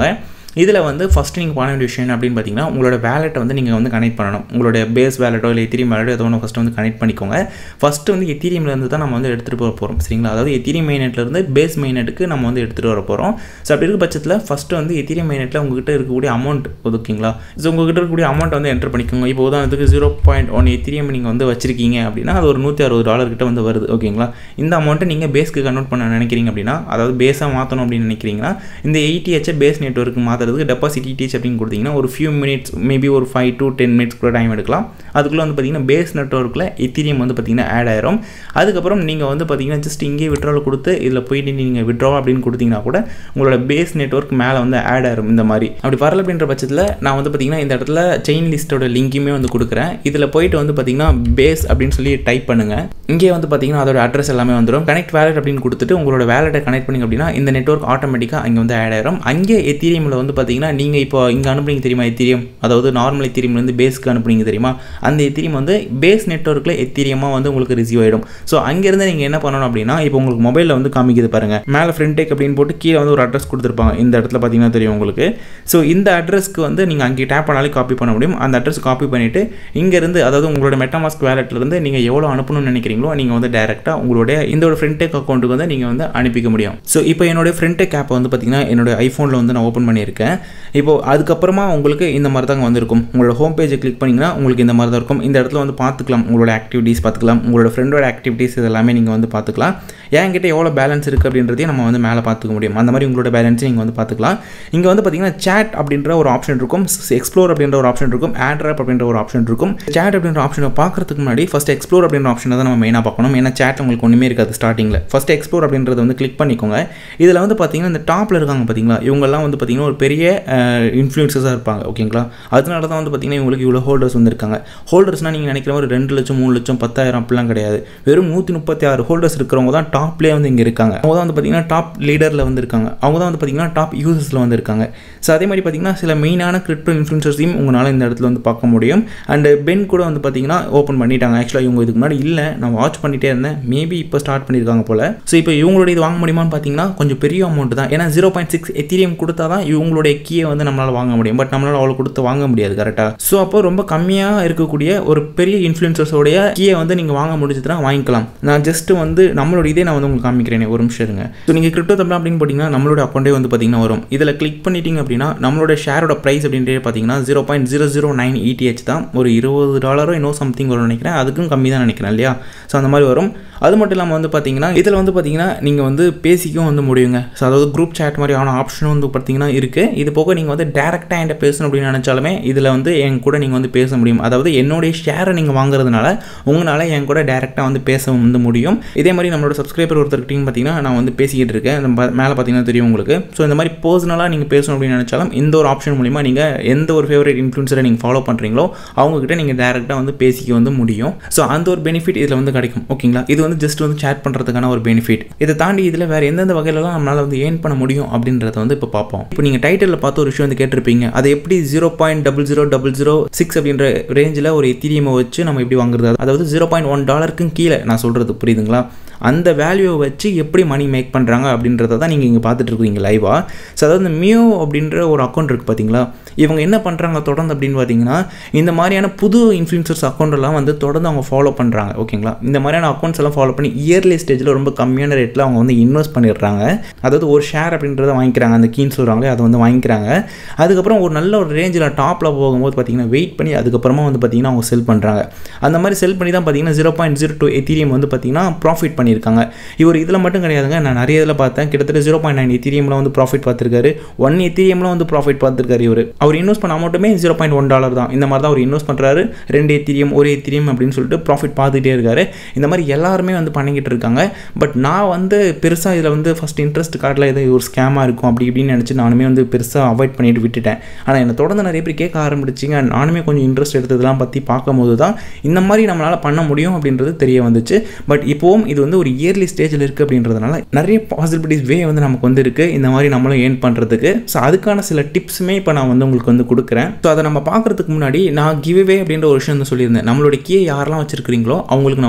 இதில் வந்து ஃபஸ்ட்டு நீங்கள் பண்ண வேண்டிய விஷயம் என்ன அப்படின்னு பார்த்தீங்கன்னா உங்களோட வேலெட்டை வந்து நீங்கள் வந்து கனெக்ட் பண்ணணும் உங்களுடைய பேஸ் வேலெட்டோ இல்லை எத்திரியம் வேலெட்டோ ஏதோ ஒன்று ஃபஸ்ட்டு வந்து கனெக்ட் பண்ணிக்கோங்க ஃபஸ்ட்டு வந்து எத்திரியம்லேருந்து தான் நம்ம வந்து எடுத்துகிட்டு போக போகிறோம் சரிங்களா அதாவது எத்திரியம் மைனெட்லேருந்து பேஸ் மைனெட்டுக்கு நம்ம வந்து எடுத்துகிட்டு வர போகிறோம் ஸோ அப்படி இருக்க பட்சத்தில் ஃபஸ்ட்டு வந்து எத்திரியம் மைனெட்டில் உங்ககிட்ட இருக்கக்கூடிய அமௌண்ட் ஓகேங்களா ஸோ உங்ககிட்ட இருக்கக்கூடிய அமௌண்ட் வந்து என்டர் பண்ணிக்கோங்க இப்போ உதாரணத்துக்கு ஜீரோ பாயிண்ட் ஒன் எத்திரியம் நீங்கள் வந்து வச்சிருக்கீங்க அப்படின்னா அது ஒரு நூற்றி அறுபது டாலர் கிட்ட வந்து வருது ஓகேங்களா இந்த அமௌண்ட்டை நீங்கள் பேஸ்க்கு கன்வெர்ட் பண்ண நினைக்கிறீங்க அப்படின்னா அதாவது பேஸாக மாற்றணும் அப்படின்னு நினைக்கிறீங்கன்னா இந்த எயிட்டிஹெச்சை பேஸ் நெட்ஒர்க்கு மாற்றுறதுக்கு டெபாசிட் இடிஹெச் அப்படின்னு கொடுத்தீங்கன்னா ஒரு ஃபியூ மினிட்ஸ் மேபி ஒரு ஃபைவ் டு டென் மினிட்ஸ் கூட டைம் எடுக்கலாம் அதுக்குள்ளே வந்து பார்த்தீங்கன்னா பேஸ் நெட்ஒர்க்கில் எத்திரியம் வந்து பார்த்தீங்கன்னா ஆட் ஆயிரும் அதுக்கப்புறம் நீங்கள் வந்து பார்த்தீங்கன்னா ஜஸ்ட் இங்கேயே விட்ரால் கொடுத்து இதில் போயிட்டு நீங்கள் விட்ரா அப்படின்னு கொடுத்தீங்கன்னா கூட உங்களோட பேஸ் நெட்ஒர்க் மேலே வந்து ஆட் ஆயிரும் இந்த மாதிரி அப்படி வரல அப்படின்ற பட்சத்தில் நான் வந்து பார்த்தீங்கன்னா இந்த இடத்துல செயின் லிஸ்ட்டோட லிங்க்குமே வந்து கொடுக்குறேன் இதில் போயிட்டு வந்து பார்த்தீங்கன்னா பேஸ் அப்படின்னு சொல்லி டைப் பண்ணுங்கள் இங்கே வந்து பார்த்தீங்கன்னா அதோட அட்ரஸ் எல்லாமே வந்துடும் கனெக்ட் வேலட் அப்படின்னு கொடுத்துட்டு உங்களோட வேலட்டை கனெக்ட் பண்ணிங்க அப்படின்னா இந்த நெட்ஒர்க் ஆட்டோமேட்டிக்காக அங்கே வந்து ஆட் ஆயிரும் அங்கே எத்தீரியமில் வந்து பார்த்தீங்கன்னா நீங்கள் இப்போ இங்கே அனுப்புனீங்க தெரியுமா எத்தீரியம் அதாவது நார்மல் எத்தீரியம்லேருந்து பேஸ்க்கு அனுப்புனீங்க தெரியுமா அந்த எத்தீரியம் வந்து பேஸ் நெட்ஒர்க்கில் எத்தீரியமாக வந்து உங்களுக்கு ரிசீவ் ஆகிடும் ஸோ அங்கேருந்து நீங்கள் என்ன பண்ணணும் அப்படின்னா இப்போ உங்களுக்கு மொபைலில் வந்து காமிக்குது பாருங்கள் மேலே ஃப்ரண்டேக் அப்படின்னு போட்டு கீழே வந்து ஒரு அட்ரஸ் கொடுத்துருப்பாங்க இந்த இடத்துல பார்த்தீங்கன்னா தெரியும் உங்களுக்கு ஸோ இந்த அட்ரஸ்க்கு வந்து நீங்கள் அங்கே டேப் பண்ணாலே காப்பி பண்ண முடியும் அந்த அட்ரஸ் காப்பி பண்ணிவிட்டு இங்கேருந்து அதாவது உங்களோட மெட்டாமாஸ்க் வேலட்லேருந்து நீங்கள் எவ்வளோ அனுப்பணும்னு நினைக்கிறீங்களோ நீங்கள் வந்து டேரெக்டாக உங்களுடைய இந்த ஒரு ஃப்ரண்டேக் அக்கௌண்ட்டுக்கு வந்து நீங்கள் வந்து அனுப்பிக்க முடியும் ஸோ இப்போ என்னுடைய ஃப்ரண்டேக் ஆப்பை வந்து பார்த்தீங்கன்னா என்னோட ஐஃபோனில் வந்து நான் ஓப்பன் பண்ணியிருக்கேன் இப்போ அதுக்கப்புறமா உங்களுக்கு இந்த மாதிரி தாங்க வந்திருக்கும் உங்களோட ஹோம் பேஜை கிளிக் பண்ணிங்கன்னா உங்களுக்கு இந்த மாதிரி தான் இருக்கும் இந்த இடத்துல வந்து பார்த்துக்கலாம் உங்களோட ஆக்டிவிட்டீஸ் பார்த்துக்கலாம் உங்களோட ஃப்ரெண்டோட ஆக்டிவிட்டீஸ் இதெல்லாமே நீங்கள் வந்து பார்த்துக்கலாம் என்கிட்ட எவ்வளோ பேலன்ஸ் இருக்குது அப்படின்றதையும் நம்ம வந்து மேலே பார்த்துக்க முடியும் அந்த மாதிரி உங்களோட பேலன்ஸை நீங்கள் வந்து பார்த்துக்கலாம் இங்கே வந்து பார்த்தீங்கன்னா சேட் அப்படின்ற ஒரு ஆப்ஷன் இருக்கும் எக்ஸ்ப்ளோர் அப்படின்ற ஒரு ஆப்ஷன் இருக்கும் ஆட்ராப் அப்படின்ற ஒரு ஆப்ஷன் இருக்கும் சேட் அப்படின்ற ஆப்ஷனை பார்க்கறதுக்கு முன்னாடி ஃபஸ்ட் எக்ஸ்ப்ளோர் அப்படின்ற ஆப்ஷனை தான் நம்ம மெயினாக பார்க்கணும் ஏன்னா சேட் உங்களுக்கு ஒன்றுமே இருக்காது ஸ்டார்டிங்கில் ஃபஸ்ட் எக்ஸ்ப்ளோர் அப்படின்றத வந்து கிளிக் பண்ணிக்கோங்க இதில் வந்து பார்த்தீங்கன்னா இந்த டாப்பில் இருக்காங்க பார்த்தீங்களா இவங்கெல்லாம் வந்து பார்த்தீங்கன்னா ஒரு பெரிய இன்ஃப்ளூயன்சஸாக இருப்பாங்க ஓகேங்களா அதனால தான் வந்து பார்த்தீங்கன்னா இவங்களுக்கு இவ்வளோ ஹோல்டர்ஸ் வந்திருக்காங்க ஹோல்டர்ஸ்னால் நீங்கள் நினைக்கிற மாதிரி ரெண்டு லட்சம் மூணு லட்சம் பத்தாயிரம் அப்படிலாம் கிடையாது வெறும் நூற்றி முப்பத்தி ஆறு ஹோல்டர்ஸ் இருக்கிறவங்க தான் டாப்லேயே வந்து இங்கே இருக்காங்க அவங்க தான் வந்து பார்த்தீங்கன்னா டாப் லீடரில் வந்து இருக்காங்க அவங்க தான் வந்து பார்த்தீங்கன்னா டாப் யூசர்ஸில் வந்து இருக்காங்க ஸோ அதே மாதிரி பார்த்தீங்கன்னா சில மெயினான கிரிப்டோ இன்ஃப்ளூன்சர்ஸையும் உங்களால் இந்த இடத்துல வந்து பார்க்க முடியும் அண்ட் பென் கூட வந்து பார்த்தீங்கன்னா ஓப்பன் பண்ணிட்டாங்க ஆக்சுவலாக இவங்க இதுக்கு முன்னாடி இல்லை நான் வாட்ச் பண்ணிட்டே இருந்தேன் மேபி இப்போ ஸ்டார்ட் பண்ணியிருக்காங்க போல் ஸோ இப்போ இவங்களோட இது வாங்க முடியுமான்னு பார்த்தீங்கன்னா கொஞ்சம் பெரிய அமௌண்ட் தான் ஏன்னா ஜீரோ பாயிண்ட் சிக்ஸ் எத்திரியம் கொடுத்தா தான் இவங்களுடைய கீயை வந்து நம்மளால் வாங்க முடியும் பட் நம்மளால் அவ்வளோ கொடுத்து வாங்க முடியாது கரெக்டாக ஸோ அப்போ ரொம்ப கம்மியாக இருக்கக்கூடிய ஒரு பெரிய இன்ஃப்ளூயன்சர்ஸோடைய கீயை வந்து நீங்கள் வாங்க முடிஞ்சதுன்னா வாங்கிக்கலாம் நான் ஜஸ்ட் வந்து நம்மளோட இதே நான் வந்து உங்களுக்கு காமிக்கிறேன் ஒரு நிமிஷம் இருங்க ஸோ நீங்கள் கிரிப்டோ தமிழ் அப்படின்னு போட்டிங்கன்னா நம்மளோட அக்கௌண்ட்டே வந்து பார்த்தீங்கன்னா வரும் இதில் கிளிக் பண்ணிட்டீங்க அப்படின்னா நம்மளோட ஷேரோட ப்ரைஸ் அப்படின்ட்டு பார்த்தீங்கன்னா zero point zero zero nine ETH தான் ஒரு இருபது டாலரோ இன்னும் சம்திங் வரும்னு நினைக்கிறேன் அதுக்கும் கம்மி தான் நினைக்கிறேன் இல்லையா ஸோ அந்த மாதிரி வரும் அது மட்டும் இல்லாமல் வந்து பார்த்தீங்கன்னா இதில் வந்து பார்த்தீங்கன்னா நீங்கள் வந்து பேசிக்கவும் வந்து முடியுங்க ஸோ அதாவது குரூப் சேட் மாதிரியான ஆப்ஷனும் வந்து பார்த்தீங்கன்னா இருக்குது இது போக நீங்கள் வந்து டேரெக்டாக என்கிட்ட பேசணும் அப்படின்னு நினச்சாலுமே இதில் வந்து என் கூட நீங்கள் வந்து பேச முடியும் அதாவது என்னுடைய ஷேரை நீங்கள் வாங்குறதுனால உங்களால் என் கூட டேரெக்டாக வந்து பேச வந்து முடியும் இதே மாதிரி நம்மளோட சப்ஸ்கிரைபர் ஒருத்தர்கிட்டையும் பார்த்தீங்கன்னா நான் வந்து பேசிக்கிட்டு இருக்கேன் இந்த ப- மேலே பார்த்தீங்கன்னா தெரியும் உங்களுக்கு ஸோ இந்த மாதிரி பர்சனலாக நீங்கள் பேசணும் அப்படின்னு நினச்சாலும் இந்த ஒரு ஆப்ஷன் மூலிமா நீங்கள் எந்த ஒரு ஃபேவரட் இன்ஃப்ளூன்சரை நீங்கள் ஃபாலோ பண்ணுறீங்களோ அவங்ககிட்ட நீங்கள் டேரெக்டாக வந்து பேசிக்க வந்து முடியும் ஸோ அந்த ஒரு பெனிஃபிட் இதில் வந்து கிடைக்கும் ஓகேங்களா இது வந்து ஜஸ்ட் வந்து சேட் பண்ணுறதுக்கான ஒரு பெனிஃபிட் இதை தாண்டி இதில் வேறு எந்தெந்த வகையிலலாம் நம்மளால் வந்து ஏர்ன் பண்ண முடியும் அப்படின்றத வந்து இப்போ பார்ப்போம் இப்போ நீங்கள் டைட்டிலில் பார்த்து ஒரு விஷயம் வந்து கேட்டிருப்பீங்க அது எப்படி zero point double zero double zero six அப்படின்ற ரேஞ்சில் ஒரு எத்திரியமை வச்சு நம்ம எப்படி வாங்குறது அதாவது ஜீரோ பாயிண்ட் ஒன் டாலருக்கும் கீழே நான் சொல்கிறது புரியுதுங்களா அந்த வேல்யூவை வச்சு எப்படி மணி மேக் பண்ணுறாங்க அப்படின்றத தான் நீங்கள் இங்கே பார்த்துட்டு இருக்கீங்க லைவாக ஸோ அதாவது இந்த மியோ அப்படின்ற ஒரு அக்கௌண்ட் இருக்குது பார்த்தீங்களா இவங்க என்ன பண்ணுறாங்க தொடர்ந்து அப்படின்னு பார்த்தீங்கன்னா இந்த மாதிரியான புது இன்ஃப்ளூன்சர்ஸ் அக்கௌண்ட் எல்லாம் வந்து தொடர்ந்து அவங்க ஃபாலோ பண்ணுறாங்க ஓகேங்களா இந்த மாதிரியான அக்கௌண்ட்ஸ் எல்லாம் ஃபாலோ பண்ணி இயர்லி ஸ்டேஜில் ரொம்ப கம்மியான ரேட்டில் அவங்க வந்து இன்வெஸ்ட் பண்ணிடுறாங்க அதாவது ஒரு ஷேர் அப்படின்றத வாங்கிக்கிறாங்க அந்த கீன்னு சொல்கிறாங்களே அதை வந்து வாங்கிக்கிறாங்க அதுக்கப்புறம் ஒரு நல்ல ஒரு ரேஞ்சில் டாப்பில் போகும்போது பார்த்தீங்கன்னா வெயிட் பண்ணி அதுக்கப்புறமா வந்து பார்த்தீங்கன்னா அவங்க செல் பண்ணுறாங்க அந்த மாதிரி செல் பண்ணி தான் பார்த்தீங்கன்னா zero point zero two ethereum வந்து பார்த்தீங்கன்னா ப்ராஃபிட் பண்ணியிருக்காங்க இவர் இதில் மட்டும் கிடையாதுங்க நான் நிறைய இதில் பார்த்தேன் கிட்டத்தட்ட ஜீரோ பாயிண்ட் நைன் எத்திரியமில் வந்து ப்ராஃபிட் பார்த்துருக்காரு ஒன் எத்திரியமில் வந்து ப்ராஃபிட் பார்த்துருக்காரு இவர் அவர் இன்வெஸ்ட் பண்ண அமௌண்ட்டுமே ஜீரோ பாயிண்ட் ஒன் டாலர் தான் இந்த மாதிரி தான் அவர் இன்வெஸ்ட் பண்ணுறாரு ரெண்டு எத்திரியம் ஒரு எத்திரியம் அப்படின்னு சொல்லிட்டு ப்ராஃபிட் பார்த்துட்டே இருக்காரு இந்த மாதிரி எல்லாருமே வந்து பண்ணிக்கிட்டு இருக்காங்க பட் நான் வந்து பெருசாக இதில் வந்து ஃபஸ்ட் இன்ட்ரெஸ்ட் கார்டில் ஏதோ ஒரு ஸ்கேமாக இருக்கும் அப்படி இப்படின்னு நினச்சி நானுமே வந்து பெருசாக அவாய்ட் பண்ணிட்டு விட்டுட்டேன் ஆனால் என்னை தொடர்ந்து நிறைய பேர் கேட்க ஆரம்பிச்சிங்க நானுமே கொஞ்சம் இன்ட்ரெஸ்ட் எடுத்ததெல்லாம் பற்றி பார்க்கும்போது தான் இந்த மாதிரி நம்மளால் பண்ண முடியும் அப்படின்றது தெரிய வந்துச்சு பட் இப்போவும் இது வந்து ஒரு இயர்லி ஸ்டேஜில் இருக்குது அப்படின்றதுனால நிறைய பாசிபிலிட்டிஸ் வே வந்து நமக்கு வந்து இருக்குது இந்த மாதிரி நம்மளும் ஏர்ன் பண்ணுறதுக்கு ஸோ அதுக்கான சில டிப்ஸுமே இப்போ நான் வந்து உங்களுக்கு வந்து கொடுக்குறேன் ஸோ அதை நம்ம பார்க்குறதுக்கு முன்னாடி நான் கிவ்வே அப்படின்ற ஒரு விஷயம் வந்து சொல்லியிருந்தேன் நம்மளோட கீயை யாரெல்லாம் வச்சிருக்கிறீங்களோ அவங்களுக்கு நான் வந்து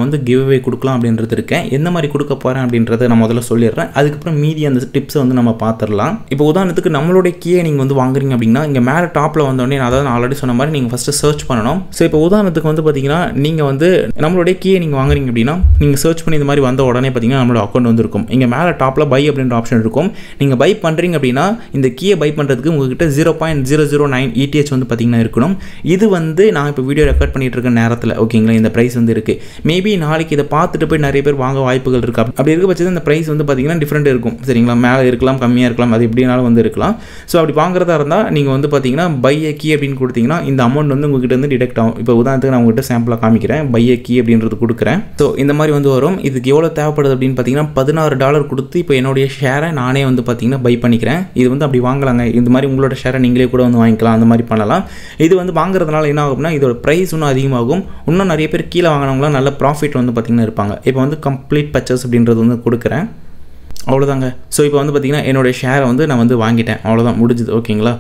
வந்து கிவ் அவே கொடுக்கலாம் அப்படின்றது இருக்கேன் எந்த மாதிரி கொடுக்க போகிறேன் அப்படின்றத நான் முதல்ல சொல்லிடுறேன் அதுக்கப்புறம் மீதி அந்த டிப்ஸை வந்து நம்ம பார்த்துடலாம் இப்போ உதாரணத்துக்கு நம்மளுடைய கீயை நீங்கள் வந்து வாங்குறீங்க அப்படின்னா இங்கே மேலே டாப்பில் வந்தோடனே நான் அதாவது நான் ஆல்ரெடி சொன்ன மாதிரி நீங்கள் ஃபஸ்ட்டு சர்ச் பண்ணணும் ஸோ இப்போ உதாரணத்துக்கு வந்து பார்த்தீங்கன்னா நீங்கள் வந்து நம்மளுடைய கீயை நீங்கள் வாங்குறீங்க அப்படின்னா நீங்கள் சர்ச் பண்ணி இந்த மாதிரி வந்த உடனே பார்த்தீங்கன்னா நம்மளோட அக்கௌண்ட் வந்து இருக்கும் இங்கே மேலே டாப்பில் பை அப்படின்ற ஆப்ஷன் இருக்கும் நீங்கள் பை பண்ணுறீங்க அப்படின்னா இந்த கீயை பை பண்ணுறதுக்கு உங்ககிட்ட zero point zero zero nine ETH வந்து பார்த்தீங்கன்னா இருக்கணும் இது வந்து நான் இப்போ வீடியோ ரெக்கார்ட் பண்ணிட்டு இருக்க நேரத்தில் ஓகேங்களா இந்த ப்ரைஸ் வந்து இருக்குது மேபி நாளைக்கு இதை பார்த்துட்டு போய் நிறைய பேர் வாங்க வாய்ப்புகள் இருக்குது அப்படி- அப்படி இருக்க பட்சத்தில் இந்த ப்ரைஸ் வந்து பார்த்தீங்கன்னா டிஃப்ரெண்ட் இருக்கும் சரிங்களா மேலே இருக்கலாம் கம்மியாக இருக்கலாம் அது எப்படினாலும் வந்து இருக்கலாம் ஸோ அப்படி வாங்குறதா இருந்தால் நீங்கள் வந்து பார்த்தீங்கன்னா பை a key அப்படின்னு கொடுத்தீங்கன்னா இந்த அமௌண்ட் வந்து உங்ககிட்ட வந்து டிடெக்ட் ஆகும் இப்போ உதாரணத்துக்கு நான் உங்ககிட்ட சாம்பிளாக காமிக்கிறேன் பை a key அப்படின்றது கொடுக்குறேன் ஸோ இந்த மாதிரி வந்து வரும் இதுக்கு எவ்வளோ தேவைப்படுது அப்படின்னு பார்த்தீங்கன்னா பதினாறு டாலர் கொடுத்து இப்போ என்னுடைய ஷேரை நானே வந்து பார்த்தீங்கன்னா பை பண்ணிக்கிறேன் இது வந்து அப்படி வாங்கலாங்க இந்த மாதிரி உங்களோட ஷேரை நீங்களே கூட வந்து வாங்கிக்கலாம் அந்த மாதிரி பண்ணலாம் இது வந்து வாங்குறதுனால என்ன ஆகும்னா இதோட ப்ரைஸ் இன்னும் அதிகமாகும் இன்னும் நிறைய பேர் கீழே வாங்கினவங்களாம் நல்ல ப்ராஃபிட் வந்து பார்த்தீங்கன்னா இருப்பாங்க இப்போ வந்து கம்ப்ளீட் பர்ச்சேஸ் அப்படின்றது வந்து கொடுக்குறேன் அவ்வளோதாங்க ஸோ இப்போ வந்து பார்த்தீங்கன்னா என்னுடைய ஷேரை வந்து நான் வந்து வாங்கிட்டேன் அவ்வளோதான் முடிஞ்சுது ஓகேங்களா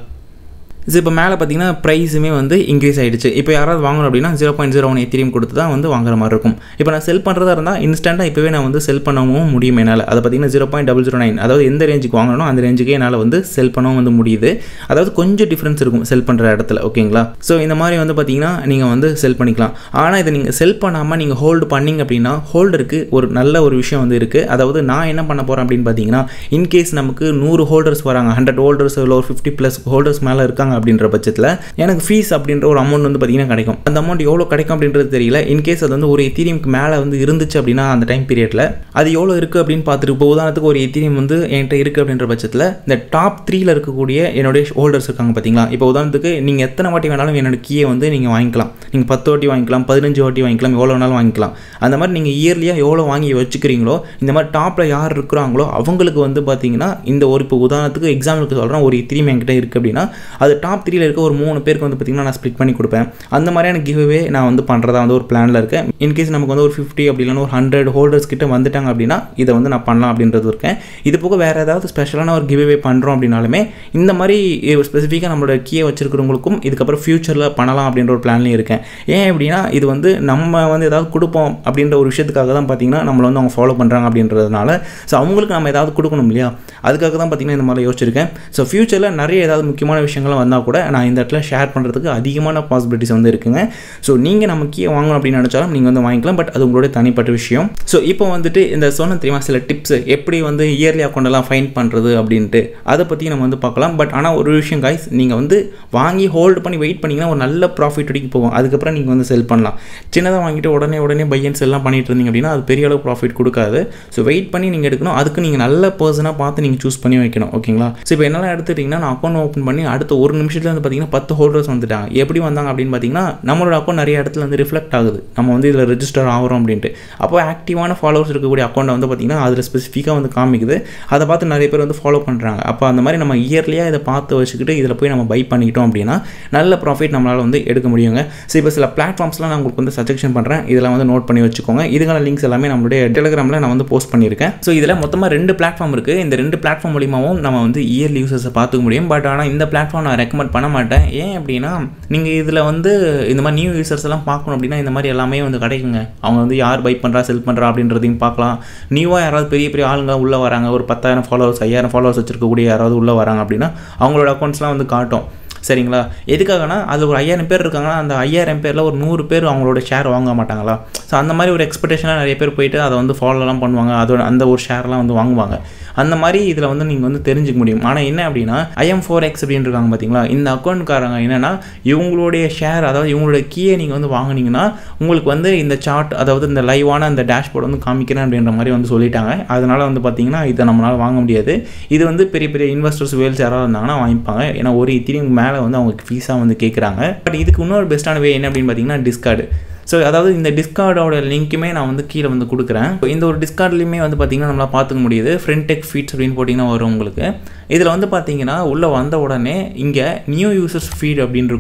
ஸோ இப்போ மேலே பார்த்தீங்கன்னா ப்ரைஸுமே வந்து இன்க்ரீஸ் ஆகிடுச்சு இப்போ யாராவது வாங்கணும் அப்படின்னா zero point zero one ethereum கொடுத்து தான் வந்து வாங்குற மாதிரி இருக்கும் இப்போ நான் செல் பண்ணுறதா இருந்தால் இன்ஸ்டண்ட்டாக இப்போவே நான் வந்து செல் பண்ணவும் முடியும் என்னால் அதை பார்த்தீங்கன்னா zero point double zero nine அதாவது எந்த ரேஞ்சுக்கு வாங்கணும் அந்த ரேஞ்சுக்கே என்னால் வந்து செல் பண்ணவும் வந்து முடியுது அதாவது கொஞ்சம் டிஃப்ரென்ஸ் இருக்கும் செல் பண்ணுற இடத்துல ஓகேங்களா ஸோ இந்த மாதிரி வந்து பார்த்தீங்கன்னா நீங்கள் வந்து செல் பண்ணிக்கலாம் ஆனால் இதை நீங்கள் செல் பண்ணாமல் நீங்கள் ஹோல்டு பண்ணீங்க அப்படின்னா ஹோல்டருக்கு ஒரு நல்ல ஒரு விஷயம் வந்து இருக்குது அதாவது நான் என்ன பண்ண போகிறேன் அப்படின்னு பார்த்தீங்கன்னா இன்கேஸ் நமக்கு நூறு ஹோல்டர்ஸ் வராங்க ஹண்ட்ரட் ஹோல்டர்ஸ் இல்லை ஒரு ஃபிஃப்டி ப்ளஸ் ஹோல்டர்ஸ் மேலே இருக்காங்க அப்படின்ற பட்சத்தில் எனக்கு ஃபீஸ் அப்படின்ற ஒரு அமௌண்ட் வந்து பார்த்தீங்கன்னா கிடைக்கும் அந்த அமௌண்ட் எவ்வளோ கிடைக்கும் அப்படின்றது தெரியல இன்கேஸ் அது வந்து ஒரு எத்தீரியம்க்கு மேலே வந்து இருந்துச்சு அப்படின்னா அந்த டைம் பீரியடில் அது எவ்வளோ இருக்குது அப்படின்னு பார்த்துட்டு இப்போ உதாரணத்துக்கு ஒரு எத்தீரியம் வந்து என்கிட்ட இருக்குது அப்படின்ற பட்சத்தில் இந்த டாப் த்ரீல இருக்கக்கூடிய என்னுடைய ஹோல்டர்ஸ் இருக்காங்க பார்த்தீங்களா இப்போ உதாரணத்துக்கு நீங்கள் எத்தனை வாட்டி வேணாலும் என்னோட கீயை வந்து நீங்கள் வாங்கிக்கலாம் நீங்கள் பத்து வாட்டி வாங்கிக்கலாம் பதினஞ்சு வாட்டி வாங்கிக்கலாம் எவ்வளோ வேணாலும் வாங்கிக்கலாம் அந்த மாதிரி நீங்கள் இயர்லியாக எவ்வளோ வாங்கி வச்சுக்கிறீங்களோ இந்த மாதிரி டாப்பில் யார் இருக்கிறாங்களோ அவங்களுக்கு வந்து பார்த்தீங்கன்னா இந்த ஒரு இப்போ உதாரணத்துக்கு எக்ஸாம்பிளுக்கு சொல்கிறேன் ஒரு எத்திரியம் என்கிட்ட இருக்குது அப்படின்னா அது டாப் த்ரீல இருக்க ஒரு மூணு பேருக்கு வந்து பார்த்தீங்கன்னா நான் ஸ்ப்ளிட் பண்ணி கொடுப்பேன் அந்த மாதிரியான கிவ்வே நான் வந்து பண்ணுறதா வந்து ஒரு பிளானில் இருக்கேன் இன்கேஸ் நமக்கு வந்து ஒரு ஃபிஃப்டி அப்படி இல்லைன்னா ஒரு ஹண்ட்ரட் ஹோல்டர்ஸ் கிட்ட வந்துட்டாங்க அப்படின்னா இதை வந்து நான் பண்ணலாம் அப்படின்றது இருக்கேன் இது போக வேறு ஏதாவது ஸ்பெஷலான ஒரு கிவ்வே பண்ணுறோம் அப்படின்னாலுமே இந்த மாதிரி ஸ்பெசிஃபிக்காக நம்மளோட கீயை வச்சிருக்கிறவங்களுக்கும் இதுக்கப்புறம் ஃப்யூச்சரில் பண்ணலாம் அப்படின்ற ஒரு பிளான்லேயும் இருக்கேன் ஏன் அப்படின்னா இது வந்து நம்ம வந்து ஏதாவது கொடுப்போம் அப்படின்ற ஒரு விஷயத்துக்காக தான் பார்த்தீங்கன்னா நம்மளை வந்து அவங்க ஃபாலோ பண்ணுறாங்க அப்படின்றதுனால ஸோ அவங்களுக்கு நம்ம ஏதாவது கொடுக்கணும் இல்லையா அதுக்காக தான் பார்த்தீங்கன்னா இந்த மாதிரி யோசிச்சிருக்கேன் ஸோ ஃப்யூச்சரில் நிறைய ஏதாவது முக்கியமான விஷயங்கள்லாம் வந்தால் கூட நான் இந்த இடத்துல ஷேர் பண்ணுறதுக்கு அதிகமான பாசிபிலிட்டிஸ் வந்து இருக்குங்க ஸோ நீங்கள் நம்ம கீழே வாங்கணும் அப்படின்னு நினச்சாலும் நீங்கள் வந்து வாங்கிக்கலாம் பட் அது உங்களுடைய தனிப்பட்ட விஷயம் ஸோ இப்போ வந்துட்டு இந்த சொன்ன தெரியுமா சில டிப்ஸ் எப்படி வந்து இயர்லி அக்கௌண்டெல்லாம் ஃபைன் பண்ணுறது அப்படின்ட்டு அதை பற்றி நம்ம வந்து பார்க்கலாம் பட் ஆனால் ஒரு விஷயம் காய்ஸ் நீங்கள் வந்து வாங்கி ஹோல்டு பண்ணி வெயிட் பண்ணிங்கன்னா ஒரு நல்ல ப்ராஃபிட் வரைக்கும் போகும் அதுக்கப்புறம் நீங்கள் வந்து செல் பண்ணலாம் சின்னதாக வாங்கிட்டு உடனே உடனே பை அண்ட் செல்லாம் பண்ணிட்டு இருந்தீங்க அப்படின்னா அது பெரிய அளவு ப்ராஃபிட் கொடுக்காது ஸோ வெயிட் பண்ணி நீங்கள் எடுக்கணும் அதுக்கு நீங்கள் நல்ல பர்சனாக பார்த்து நீங்கள் சூஸ் பண்ணி வைக்கணும் ஓகேங்களா ஸோ இப்போ என்னெல்லாம் எடுத்துட்டிங்கன்னா நான் அக்கௌண்ட் ஓப்பன் பண்ணி அடுத்த ஒரு நிமிஷத்துல வந்து பார்த்தீங்கன்னா பத்து ஹோல்டர்ஸ் வந்துட்டாங்க எப்படி வந்தாங்க அப்படின்னு பார்த்தீங்கன்னா நம்மளோட அக்கௌண்ட் நிறைய இடத்துல வந்து ரிஃப்ளெக்ட் ஆகுது நம்ம வந்து இதில் ரெஜிஸ்டர் ஆகிறோம் அப்படின்ட்டு அப்போ ஆக்டிவான ஃபாலோவர்ஸ் இருக்கக்கூடிய அக்கௌண்ட்டை வந்து பார்த்தீங்கன்னா அதில் ஸ்பெசிஃபிக்காக வந்து காமிக்குது அதை பார்த்து நிறைய பேர் வந்து ஃபாலோ பண்ணுறாங்க அப்போ அந்த மாதிரி நம்ம இயர்லியாக இதை பார்த்து வச்சுக்கிட்டு இதில் போய் நம்ம பை பண்ணிக்கிட்டோம் அப்படின்னா நல்ல ப்ராஃபிட் நம்மளால் வந்து எடுக்க முடியுங்க ஸோ இப்போ சில பிளாட்ஃபார்ம்ஸ்லாம் நான் உங்களுக்கு வந்து சஜெக்ஷன் பண்ணுறேன் இதெல்லாம் வந்து நோட் பண்ணி வச்சுக்கோங்க இதுக்கான லிங்க்ஸ் எல்லாமே நம்மளுடைய டெலிகிராமில் நான் வந்து போஸ்ட் பண்ணியிருக்கேன் ஸோ இதில் மொத்தமாக ரெண்டு பிளாட்ஃபார்ம் இருக்குது இந்த ரெண்டு பிளாட்ஃபார்ம் மூலியமாகவும் நம்ம வந்து இயர்லி யூசர்ஸை பார்த்துக்க முடியும் பட் ஆனால் இந்த பிளாட்ஃபார்ம் நான் ரெக்கமெண்ட் பண்ண மாட்டேன் ஏன் அப்படின்னா நீங்கள் இதில் வந்து இந்த மாதிரி நியூ யூசர்ஸ் எல்லாம் பார்க்கணும் அப்படின்னா இந்த மாதிரி எல்லாமே வந்து கிடைக்குங்க அவங்க வந்து யார் பை பண்ணுறா செல் பண்ணுறா அப்படின்றதையும் பார்க்கலாம் நியூவாக யாராவது பெரிய பெரிய ஆளுங்க உள்ளே வராங்க ஒரு பத்தாயிரம் ஃபாலோவர்ஸ் ஐயாயிரம் ஃபாலோவர்ஸ் வச்சிருக்கக்கூடிய யாராவது உள்ளே வராங்க அப்படின்னா அவங்களோட அக்கௌண்ட்ஸ்லாம் வந்து காட்டும் சரிங்களா எதுக்காகனா அது ஒரு ஐயாயிரம் பேர் இருக்காங்கன்னா அந்த ஐயாயிரம் பேரில் ஒரு நூறு பேர் அவங்களோட ஷேர் வாங்க மாட்டாங்களா ஸோ அந்த மாதிரி ஒரு எக்ஸ்பெக்டேஷனாக நிறைய பேர் போயிட்டு அதை வந்து ஃபாலோலாம் பண்ணுவாங்க அதோட அந்த ஒரு ஷேர்லாம் வந்து வாங்குவாங்க அந்த மாதிரி இதில் வந்து நீங்கள் வந்து தெரிஞ்சுக்க முடியும் ஆனால் என்ன அப்படின்னா ஐஎம் ஃபோர் எக்ஸ் அப்படின்னு இருக்காங்க பார்த்தீங்களா இந்த அக்கௌண்ட்காரங்க என்னென்னா இவங்களுடைய ஷேர் அதாவது இவங்களுடைய கீயை நீங்கள் வந்து வாங்குனீங்கன்னா உங்களுக்கு வந்து இந்த சார்ட் அதாவது இந்த லைவான அந்த டேஷ்போர்ட் வந்து காமிக்கிறேன் அப்படின்ற மாதிரி வந்து சொல்லிட்டாங்க அதனால் வந்து பார்த்தீங்கன்னா இதை நம்மளால் வாங்க முடியாது இது வந்து பெரிய பெரிய இன்வெஸ்டர்ஸ் வேல்ஸ் யாராவது இருந்தாங்கன்னா வாங்கிப்பாங்க ஏன்னா ஒரு இத்திரியும் மேலே வந்து அவங்க ஃபீஸாக வந்து கேட்குறாங்க பட் இதுக்கு இன்னொரு பெஸ்ட்டான வே என்ன அப்படின்னு பார்த்தீங்கன்னா டிஸ்கார்டு ஸோ அதாவது இந்த டிஸ்கார்டோட லிங்க்குமே நான் வந்து கீழே வந்து கொடுக்குறேன் இந்த ஒரு டிஸ்கார்ட்லேயுமே வந்து பார்த்தீங்கன்னா நம்மளால் பார்த்துக்க முடியுது ஃப்ரெண்ட் டெக் ஃபீட்ஸ் அப்படின்னு போட்டிங்கன்னா வரும் உங்களுக்கு இதில் வந்து பார்த்தீங்கன்னா உள்ளே வந்த உடனே இங்கே நியூ யூசர்ஸ் ஃபீட் அப்படின்னு இருக்கும்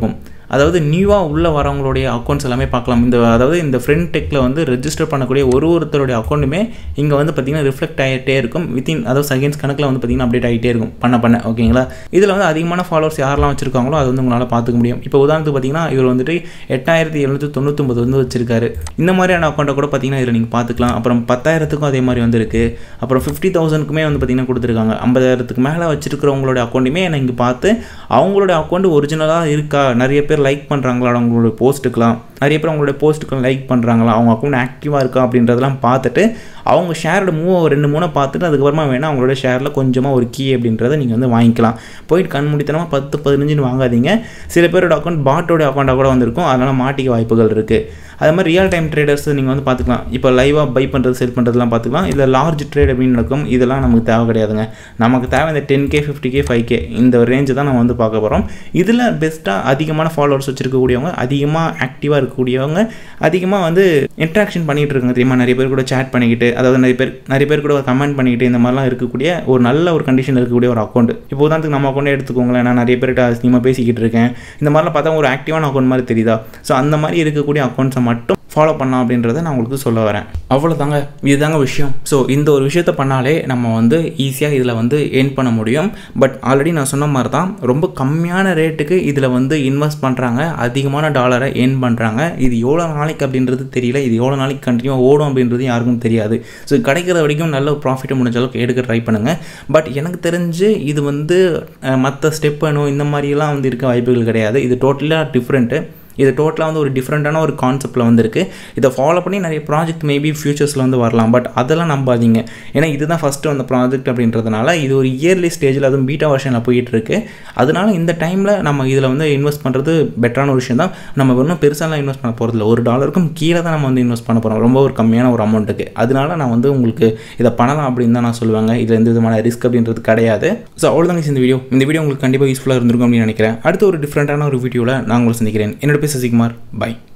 அதாவது நியூவாக உள்ளே வரவங்களுடைய அக்கௌண்ட்ஸ் எல்லாமே பார்க்கலாம் இந்த அதாவது இந்த ஃப்ரெண்ட் டெக்கில் வந்து ரெஜிஸ்டர் பண்ணக்கூடிய ஒரு ஒருத்தருடைய அக்கௌண்ட்டுமே இங்கே வந்து பார்த்திங்கன்னா ரிஃப்ளெக்ட் ஆகிட்டே இருக்கும் வித்தின் அதாவது செகண்ட்ஸ் கணக்கில் வந்து பார்த்திங்கன்னா அப்டேட் ஆகிட்டே இருக்கும் பண்ண பண்ண ஓகேங்களா இதில் வந்து அதிகமான ஃபாலோவர்ஸ் யாரெல்லாம் வச்சிருக்காங்களோ அது வந்து உங்களால் பார்த்துக்க முடியும் இப்போ உதாரணத்துக்கு பார்த்தீங்கன்னா இவர் வந்துட்டு எட்டாயிரத்தி எழுநூற்றி தொண்ணூத்தொம்பது வந்து வச்சிருக்காரு இந்த மாதிரியான அக்கௌண்ட்டை கூட பார்த்தீங்கன்னா இதில் நீங்கள் பார்த்துக்கலாம் அப்புறம் பத்தாயிரத்துக்கும் அதே மாதிரி வந்து இருக்குது அப்புறம் ஃபிஃப்டி தௌசண்ட்க்குமே வந்து பார்த்திங்கன்னா கொடுத்துருக்காங்க ஐம்பதாயிரத்துக்கு மேலே வச்சிருக்கிறவங்களோட அக்கௌண்ட்டுமே நான் இங்கே பார்த்து அவங்களோட அக்கௌண்ட் ஒரிஜினலாக இருக்கா நிறைய பேர் லைக் பண்ணுறாங்களா அவங்களோட போஸ்ட்டுக்கெலாம் நிறைய பேர் அவங்களோட போஸ்ட்டுக்கு லைக் பண்ணுறாங்களா அவங்க அக்கௌண்ட் ஆக்டிவாக இருக்கா அப்படின்றதெல்லாம் பார்த்துட்டு அவங்க ஷேரோட மூவ் ரெண்டு மூணை பார்த்துட்டு அதுக்கப்புறமா வேணால் அவங்களோட ஷேரில் கொஞ்சமாக ஒரு கீ அப்படின்றத நீங்கள் வந்து வாங்கிக்கலாம் போயிட்டு கண்மூடித்தனமாக பத்து பதினஞ்சுன்னு வாங்காதீங்க சில பேரோட அக்கௌண்ட் பாட்டோட அக்கௌண்ட்டாக கூட வந்திருக்கும் அதனால் மாட்டிக்க வாய்ப்புகள் இருக்குது அது மாதிரி ரியல் டைம் ட்ரேடர்ஸ் நீங்கள் வந்து பார்த்துக்கலாம் இப்போ லைவாக பை பண்ணுறது செல் பண்ணுறதுலாம் பார்த்துக்கலாம் இதில் லார்ஜ் ட்ரேட் அப்படின்னு நடக்கும் இதெல்லாம் நமக்கு தேவை கிடையாதுங்க நமக்கு தேவை இந்த ten K fifty K five K இந்த ரேஞ்சு தான் நம்ம வந்து பார்க்க போகிறோம் இதில் பெஸ்ட்டாக அதிகமான ஃபாலோவர்ஸ் வச்சிருக்கக்கூடியவங்க அதிகமாக ஆக்டிவாக இருக்கக்கூடியவங்க அதிகமாக வந்து இன்ட்ராக்ஷன் பண்ணிகிட்டு இருக்காங்க தெரியுமா நிறைய பேர் கூட சேட் பண்ணிக்கிட்டு அதாவது நிறைய பேர் நிறைய பேர் கூட கமெண்ட் பண்ணிக்கிட்டு இந்த மாதிரிலாம் இருக்கக்கூடிய ஒரு நல்ல ஒரு கண்டிஷன் இருக்கக்கூடிய ஒரு அக்கௌண்ட் இப்போ உதாரணத்துக்கு நம்ம அக்கௌண்ட்டே எடுத்துக்கோங்களேன் நான் நிறைய பேர்கிட்ட அதிகமாக பேசிக்கிட்டு இருக்கேன் இந்த மாதிரிலாம் பார்த்தா ஒரு ஆக்டிவான அக்கௌண்ட் மாதிரி தெரியுதா ஸோ அந்த மாதிரி இருக்கக்கூடிய அக்கௌண்ட்ஸை மட்டும் ஃபாலோ பண்ணலாம் அப்படின்றத நான் உங்களுக்கு சொல்ல வரேன் அவ்வளோதாங்க இதுதாங்க விஷயம் ஸோ இந்த ஒரு விஷயத்த பண்ணாலே நம்ம வந்து ஈஸியாக இதில் வந்து ஏர்ன் பண்ண முடியும் பட் ஆல்ரெடி நான் சொன்ன மாதிரி தான் ரொம்ப கம்மியான ரேட்டுக்கு இதில் வந்து இன்வெஸ்ட் பண்ணுறாங்க அதிகமான டாலரை ஏர்ன் பண்ணுறாங்க இது எவ்வளோ நாளைக்கு அப்படின்றது தெரியல இது எவ்வளோ நாளைக்கு கண்டினியூவாக ஓடும் அப்படின்றது யாருக்கும் தெரியாது ஸோ கிடைக்கிற வரைக்கும் நல்ல ஒரு ப்ராஃபிட்டை முடிஞ்ச அளவுக்கு எடுக்க ட்ரை பண்ணுங்கள் பட் எனக்கு தெரிஞ்சு இது வந்து மற்ற ஸ்டெப் வேணும் இந்த மாதிரிலாம் வந்து இருக்க வாய்ப்புகள் கிடையாது இது டோட்டலாக டிஃப்ரெண்ட்டு இது டோட்டலாக வந்து ஒரு டிஃப்ரெண்ட்டான ஒரு கான்செப்ட்டில் வந்திருக்கு இதை ஃபாலோ பண்ணி நிறைய ப்ராஜெக்ட் மேபி ஃபியூச்சர்ஸில் வந்து வரலாம் பட் அதெல்லாம் நம்பாதீங்க ஏன்னா இதுதான் ஃபஸ்ட்டு அந்த ப்ராஜெக்ட் அப்படின்றதுனால இது ஒரு இயர்லி ஸ்டேஜில் அதுவும் பீட்டா வருஷனில் போயிட்டு இருக்கு அதனால இந்த டைமில் நம்ம இதில் வந்து இன்வெஸ்ட் பண்ணுறது பெட்டரான ஒரு விஷயம் தான் நம்ம இன்னும் பெருசாலாம் இன்வெஸ்ட் பண்ண போகிறதில்ல ஒரு டாலருக்கும் கீழே தான் நம்ம வந்து இன்வெஸ்ட் பண்ண போகிறோம் ரொம்ப ஒரு கம்மியான ஒரு அமௌண்ட்டுக்கு அதனால நான் வந்து உங்களுக்கு இதை பண்ணலாம் அப்படின்னு தான் நான் சொல்லுவாங்க இதில் எந்த விதமான ரிஸ்க் அப்படின்றது கிடையாது ஸோ அவ்வளோதாங்க இந்த வீடியோ இந்த வீடியோ உங்களுக்கு கண்டிப்பாக யூஸ்ஃபுல்லாக இருந்திருக்கும் அப்படின்னு நினைக்கிறேன் அடுத்த ஒரு டிஃப்ரெண்ட்டான ஒரு வீடியோவில் நான் உங்களை சந்திக்கிறேன் என்னோட பேர் சசிகுமார் பை